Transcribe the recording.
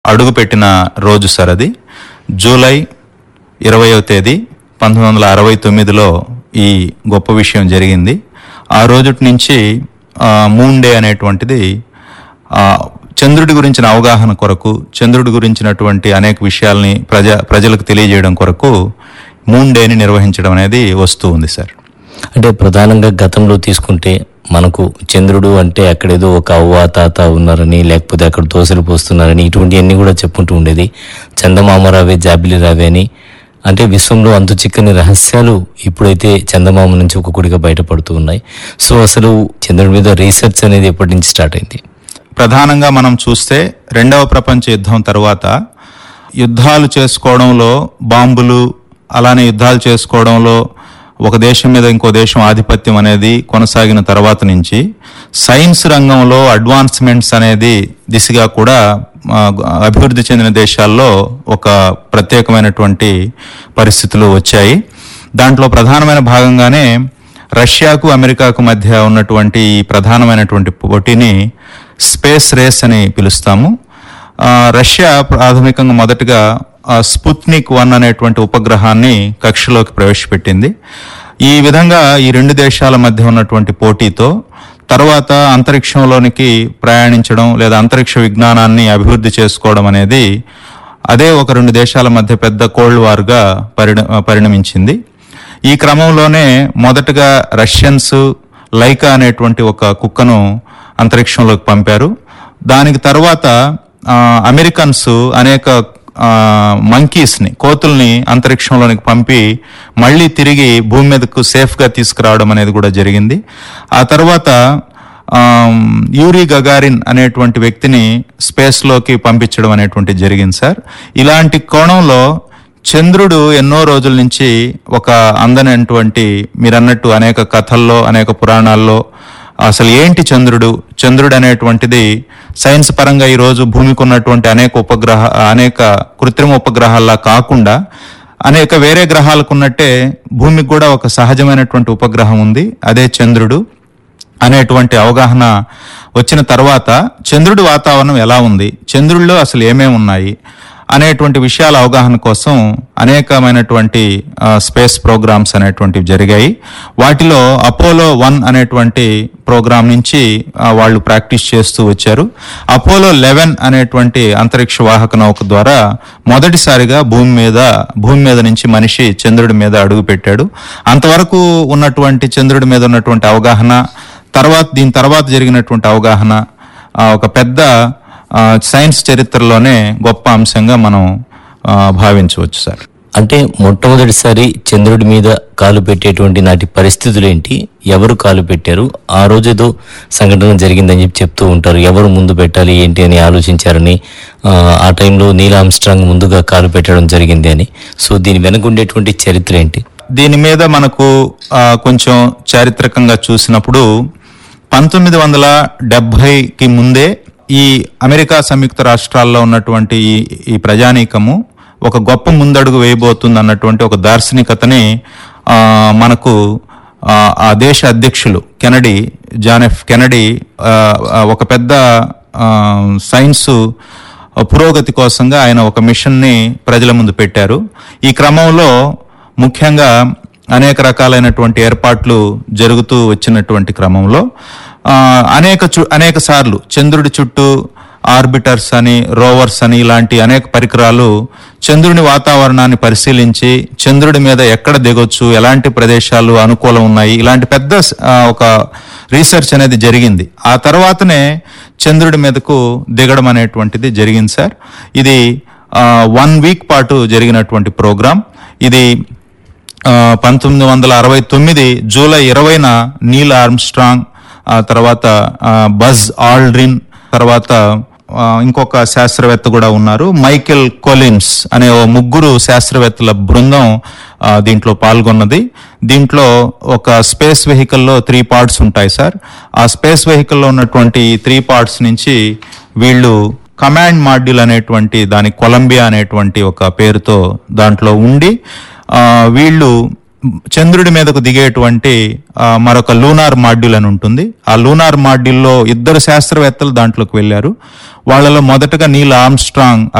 అడుగుపెట్టిన రోజు సార్ అది జూలై ఇరవయవ తేదీ పంతొమ్మిది వందల అరవై తొమ్మిదిలో ఈ గొప్ప విషయం జరిగింది ఆ రోజుటి నుంచి ఆ, మూన్ డే అనేటువంటిది ఆ, చంద్రుడి గురించిన అవగాహన కొరకు చంద్రుడి గురించినటువంటి అనేక విషయాల్ని ప్రజ ప్రజలకు తెలియజేయడం కొరకు మూన్ డేని నిర్వహించడం అనేది వస్తూ ఉంది సార్ అంటే ప్రధానంగా గతంలో తీసుకుంటే మనకు చంద్రుడు అంటే అక్కడేదో ఒక అవ్వ తాత ఉన్నారని లేకపోతే అక్కడ దోశలు పోస్తున్నారని ఇటువంటివన్నీ కూడా చెప్పుకుంటూ ఉండేది చందమామ రావే జాబిలి రావే అని అంటే విశ్వంలో అంతు చిక్కని రహస్యాలు ఇప్పుడైతే చందమామ నుంచి ఒక్కొక్కటిగా బయటపడుతూ ఉన్నాయి సో అసలు చంద్రుడి మీద రీసెర్చ్ అనేది ఎప్పటి నుంచి స్టార్ట్ అయింది ప్రధానంగా మనం చూస్తే రెండవ ప్రపంచ యుద్ధం తర్వాత యుద్ధాలు చేసుకోవడంలో బాంబులు అలానే యుద్ధాలు చేసుకోవడంలో ఒక దేశం మీద ఇంకో దేశం ఆధిపత్యం అనేది కొనసాగిన తర్వాత నుంచి సైన్స్ రంగంలో అడ్వాన్స్మెంట్స్ అనేది దిశగా కూడా ఆ, అభివృద్ధి చెందిన దేశాల్లో ఒక ప్రత్యేకమైనటువంటి పరిస్థితులు వచ్చాయి దాంట్లో ప్రధానమైన భాగంగానే రష్యాకు అమెరికాకు మధ్య ఉన్నటువంటి ఈ ప్రధానమైనటువంటి పోటీని స్పేస్ రేస్ అని పిలుస్తాము ఆ, రష్యా ప్రాథమికంగా మొదటగా ఆ, స్పుత్నిక్ వన్ అనేటువంటి ఉపగ్రహాన్ని కక్షలోకి ప్రవేశపెట్టింది ఈ విధంగా ఈ రెండు దేశాల మధ్య ఉన్నటువంటి పోటీతో తర్వాత అంతరిక్షంలోనికి ప్రయాణించడం లేదా అంతరిక్ష విజ్ఞానాన్ని అభివృద్ధి చేసుకోవడం అనేది అదే ఒక రెండు దేశాల మధ్య పెద్ద కోల్డ్ వార్గా పరిణ పరిణమించింది ఈ క్రమంలోనే మొదటగా రష్యన్స్ లైకా అనేటువంటి ఒక కుక్కను అంతరిక్షంలోకి పంపారు దానికి తర్వాత ఆ, అమెరికన్స్ అనేక మంకీస్ ని కోతుల్ని అంతరిక్షంలోనికి పంపి మళ్ళీ తిరిగి భూమి మీదకు సేఫ్ గా తీసుకురావడం అనేది కూడా జరిగింది ఆ తర్వాత ఆమ్, యూరీ గగారిన్ అనేటువంటి వ్యక్తిని స్పేస్ లోకి పంపించడం అనేటువంటి జరిగింది సార్ ఇలాంటి కోణంలో చంద్రుడు ఎన్నో రోజుల నుంచి ఒక అందనటువంటి మీరన్నట్టు అనేక కథల్లో అనేక పురాణాల్లో అసలు ఏంటి చంద్రుడు చంద్రుడు అనేటువంటిది సైన్స్ పరంగా ఈ రోజు భూమికి ఉన్నటువంటి అనేక ఉపగ్రహ అనేక కృత్రిమ ఉపగ్రహాల్లా కాకుండా అనేక వేరే గ్రహాలకు ఉన్నట్టే భూమికి కూడా ఒక సహజమైనటువంటి ఉపగ్రహం ఉంది అదే చంద్రుడు అనేటువంటి అవగాహన వచ్చిన తర్వాత చంద్రుడి వాతావరణం ఎలా ఉంది చంద్రుడిలో అసలు ఏమేమి ఉన్నాయి అనేటువంటి విషయాల అవగాహన కోసం అనేకమైనటువంటి ఆ, స్పేస్ ప్రోగ్రామ్స్ అనేటువంటివి జరిగాయి వాటిలో అపోలో వన్ అనేటువంటి ప్రోగ్రామ్ నుంచి ఆ, వాళ్ళు ప్రాక్టీస్ చేస్తూ వచ్చారు అపోలో లెవెన్ అనేటువంటి అంతరిక్ష వాహక నౌక ద్వారా మొదటిసారిగా భూమి మీద భూమి మీద నుంచి మనిషి చంద్రుడి మీద అడుగు పెట్టాడు అంతవరకు ఉన్నటువంటి చంద్రుడి మీద ఉన్నటువంటి అవగాహన తర్వాత దీని తర్వాత జరిగినటువంటి అవగాహన ఆ, ఒక పెద్ద ఆ, సైన్స్ చరిత్రలోనే గొప్ప అంశంగా మనం ఆ, భావించవచ్చు సార్ అంటే మొట్టమొదటిసారి చంద్రుడి మీద కాలు పెట్టేటువంటి నాటి పరిస్థితులు ఏంటి ఎవరు కాలు పెట్టారు ఆ రోజు ఏదో సంఘటన జరిగిందని చెప్పి చెప్తూ ఉంటారు ఎవరు ముందు పెట్టాలి ఏంటి అని ఆలోచించారని ఆ, ఆ టైంలో నీల్ ఆమ్స్ట్రాంగ్ ముందుగా కాలు పెట్టడం జరిగింది అని సో దీని వెనక ఉండేటువంటి చరిత్ర ఏంటి దీని మీద మనకు ఆ, కొంచెం చారిత్రకంగా చూసినప్పుడు పంతొమ్మిది వందల డెబ్భైకి ముందే ఈ అమెరికా సంయుక్త రాష్ట్రాల్లో ఉన్నటువంటి ఈ ఈ ప్రజానీకము ఒక గొప్ప ముందడుగు వేయబోతుంది అన్నటువంటి ఒక దార్శనికతని ఆ, మనకు ఆ, ఆ దేశ అధ్యక్షులు కెనడీ జాన్ ఎఫ్ కెనడీ ఆ, ఆ, ఒక పెద్ద ఆ, సైన్సు పురోగతి కోసంగా ఆయన ఒక మిషన్ని ప్రజల ముందు పెట్టారు ఈ క్రమంలో ముఖ్యంగా అనేక రకాలైనటువంటి ఏర్పాట్లు జరుగుతూ వచ్చినటువంటి క్రమంలో ఆ, అనేక చు అనేక సార్లు చంద్రుడి చుట్టూ ఆర్బిటర్స్ అని రోవర్స్ అని ఇలాంటి అనేక పరికరాలు చంద్రుని వాతావరణాన్ని పరిశీలించి చంద్రుడి మీద ఎక్కడ దిగొచ్చు ఎలాంటి ప్రదేశాలు అనుకూలం ఉన్నాయి ఇలాంటి పెద్ద ఆ, ఒక రీసెర్చ్ అనేది జరిగింది ఆ తర్వాతనే చంద్రుడి మీదకు దిగడం అనేటువంటిది జరిగింది సార్ ఇది వన్ వీక్ పాటు జరిగినటువంటి ప్రోగ్రాం ఇది ఆ, పంతొమ్మిది వందల అరవై తొమ్మిది జూలై ఇరవైన నీల్ ఆర్మ్స్ట్రాంగ్ ఆ తర్వాత ఆ, బజ్ ఆల్డ్రిన్ తర్వాత ఆ, ఇంకొక శాస్త్రవేత్త కూడా ఉన్నారు మైకెల్ కొలిన్స్ అనే ఓ ముగ్గురు శాస్త్రవేత్తల బృందం ఆ, దీంట్లో పాల్గొన్నది దీంట్లో ఒక స్పేస్ వెహికల్లో త్రీ పార్ట్స్ ఉంటాయి సార్ ఆ స్పేస్ వెహికల్లో ఉన్నటువంటి త్రీ పార్ట్స్ నుంచి వీళ్ళు కమాండ్ మాడ్యూల్ అనేటువంటి దాని కొలంబియా అనేటువంటి ఒక పేరుతో దాంట్లో ఉండి ఆ, వీళ్ళు చంద్రుడి మీదకు దిగేటువంటి ఆ, మరొక లూనార్ మాడ్యూల్ అని ఉంటుంది ఆ లూనార్ మాడ్యూల్లో ఇద్దరు శాస్త్రవేత్తలు దాంట్లోకి వెళ్ళారు వాళ్ళలో మొదటగా నీల్ ఆమ్స్ట్రాంగ్